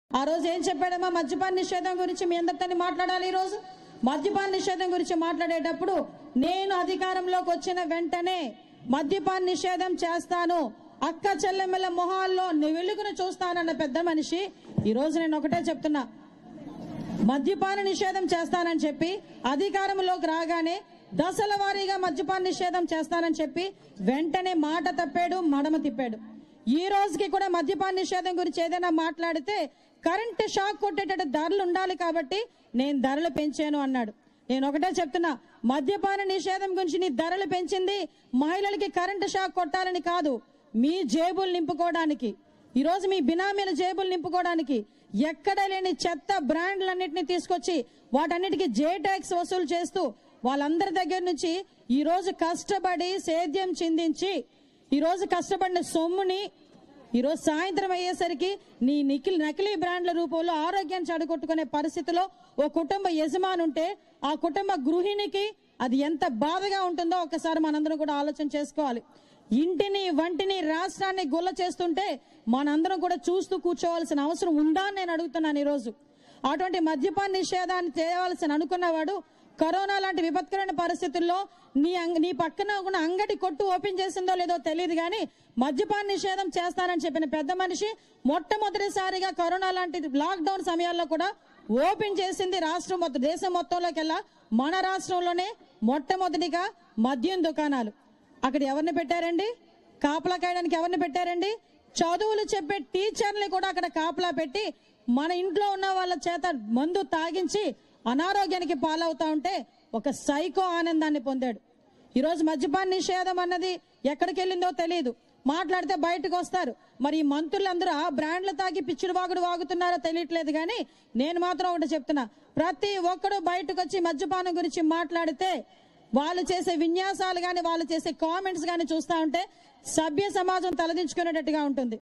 ఆ రోజు ఏం చెప్పాడమ్మా మద్యపాన నిషేధం గురించి మీ అందరితో మాట్లాడాలి ఈ రోజు మద్యపాన నిషేధం గురించి మాట్లాడేటప్పుడు నేను అధికారంలోకి వచ్చిన వెంటనే మద్యపాన నిషేధం చేస్తాను అక్క చెల్లెమ్మల మొహాల్లో వెలుగును చూస్తానన్న పెద్ద మనిషి ఈ రోజు నేను ఒకటే చెప్తున్నా మద్యపాన నిషేధం చేస్తానని చెప్పి అధికారంలోకి రాగానే దశల వారీగా మద్యపాన నిషేధం చేస్తానని చెప్పి వెంటనే మాట తప్పాడు మడమ తిప్పాడు ఈ రోజుకి కూడా మద్యపాన నిషేధం గురించి ఏదైనా మాట్లాడితే కరెంట్ షాక్ కొట్టేటట్టు ధరలు ఉండాలి కాబట్టి నేను ధరలు పెంచాను అన్నాడు నేను ఒకటే చెప్తున్నా మద్యపాన నిషేధం గురించి నీ ధరలు పెంచింది మహిళలకి కరెంట్ షాక్ కొట్టాలని కాదు మీ జేబులు నింపుకోవడానికి ఈ రోజు మీ బినామీల జేబులు నింపుకోవడానికి ఎక్కడ లేని చెత్త బ్రాండ్లన్నింటినీ తీసుకొచ్చి వాటన్నిటికీ జే ట్యాక్స్ వసూలు చేస్తూ వాళ్ళందరి దగ్గర నుంచి ఈ రోజు కష్టపడి సేద్యం చిందించి ఈ రోజు కష్టపడిన సొమ్ముని ఈ రోజు సాయంత్రం అయ్యేసరికి నీ నిఖిల్ నకిలీ బ్రాండ్ల రూపంలో ఆరోగ్యాన్ని చెడగొట్టుకునే పరిస్థితిలో ఓ కుటుంబ యజమాని ఉంటే ఆ కుటుంబ గృహిణికి అది ఎంత బాధగా ఉంటుందో ఒకసారి మనందరం కూడా ఆలోచన చేసుకోవాలి ఇంటిని వంటిని రాష్ట్రాన్ని గుల్ల చేస్తుంటే మనందరం కూడా చూస్తూ కూర్చోవాల్సిన అవసరం ఉందా అని నేను అడుగుతున్నాను ఈరోజు అటువంటి మద్యపాన నిషేధాన్ని చేయవలసిన అనుకున్నవాడు కరోనా లాంటి విపత్కరమైన పరిస్థితుల్లో నీ అంగ- నీ పక్కన ఉన్న అంగడి కొట్టు ఓపెన్ చేసిందో లేదో తెలియదు కానీ మద్యపాన నిషేధం చేస్తానని చెప్పిన పెద్ద మనిషి మొట్టమొదటిసారిగా కరోనా లాంటి లాక్డౌన్ సమయాల్లో కూడా ఓపెన్ చేసింది రాష్ట్రం మొత్తం దేశం మొత్తంలోకెల్లా మన రాష్ట్రంలోనే మొట్టమొదటిగా మద్యం దుకాణాలు అక్కడ ఎవరిని పెట్టారండి కాపలా కాయడానికి ఎవరిని పెట్టారండి చదువులు చెప్పే టీచర్ని కూడా అక్కడ కాపలా పెట్టి మన ఇంట్లో ఉన్న వాళ్ళ చేత మందు తాగించి అనారోగ్యానికి పాలవుతా ఉంటే ఒక సైకో ఆనందాన్ని పొందాడు ఈరోజు మద్యపాన నిషేధం అన్నది ఎక్కడికి వెళ్ళిందో తెలియదు మాట్లాడితే బయటకు వస్తారు మరి ఈ మంత్రులందరూ ఆ బ్రాండ్లు తాగి పిచ్చిడి వాగుడు వాగుతున్నారో తెలియట్లేదు కానీ నేను మాత్రం ఒకటి చెప్తున్నా ప్రతి ఒక్కడు బయటకు వచ్చి మద్యపానం గురించి మాట్లాడితే వాళ్ళు చేసే విన్యాసాలు గాని వాళ్ళు చేసే కామెంట్స్ గాని చూస్తా ఉంటే సభ్య సమాజం తలదించుకునేటట్టుగా ఉంటుంది